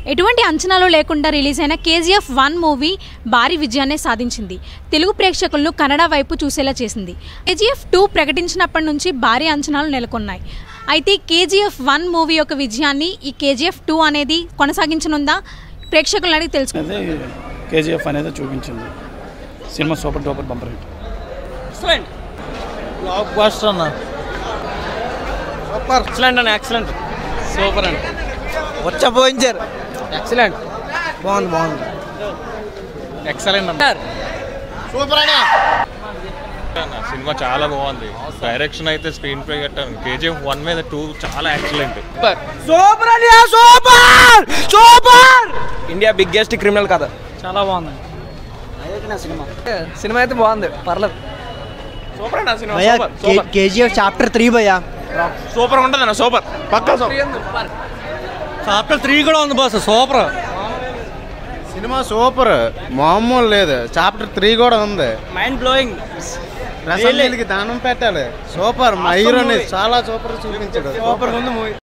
ఎటువంటి అంచనాలు లేకుండా రిలీజ్ అయిన కేజీఎఫ్ వన్ మూవీ భారీ విజయాన్ని సాధించింది తెలుగు ప్రేక్షకులను కన్నడ వైపు చూసేలా చేసింది కేజీఎఫ్ టూ ప్రకటించినప్పటి నుంచి భారీ అంచనాలు నెలకొన్నాయి అయితే కేజీఎఫ్ వన్ మూవీ యొక్క విజయాన్ని ఈ కేజీఎఫ్ టూ అనేది కొనసాగించనుందా ప్రేక్షకులను అడిగి తెలుసుకుందాం అనేది కేజీఎఫ్ అనేది చూపించింది సినిమా super duper bumper hit blockbuster అన్న సూపర్ ఎక్సలెంట్ అన్న ఎక్సలెంట్ సూపర్ అండి వచ్చా పోయించారు ఎక్సలెంట్ బాగుంది బాగుంది ఎక్సలెంట్ అన్న అన్న, సినిమా చాలా బాగుంది డైరెక్షన్ అయితే స్క్రీన్ ప్లే కట్టాను కేజీఎఫ్ వన్ మీద టూ చాలా ఎక్సలెంట్ సూపర్ అండి super super India biggest criminal కథ చాలా బాగుంది సినిమా అయితే బాగుంది పర్లేదు సూపర్ అన్న సినిమా భయ్యా super super KGF chapter three భయ్యా సూపర్ ఉంటుంది అన్న సూపర్ పక్కా సూపర్ చాప్టర్ త్రీ కూడా ఉంది బాస్ సూపర్ సినిమా సూపర్ మామూలు లేదు చాప్టర్ త్రీ కూడా ఉంది మైండ్ బ్లోయింగ్ రసంజలికి దానం పెట్టాలి సూపర్ మా హీరోని చాలా సూపర్ చూపించాడు సూపర్ ఉంది మూవీ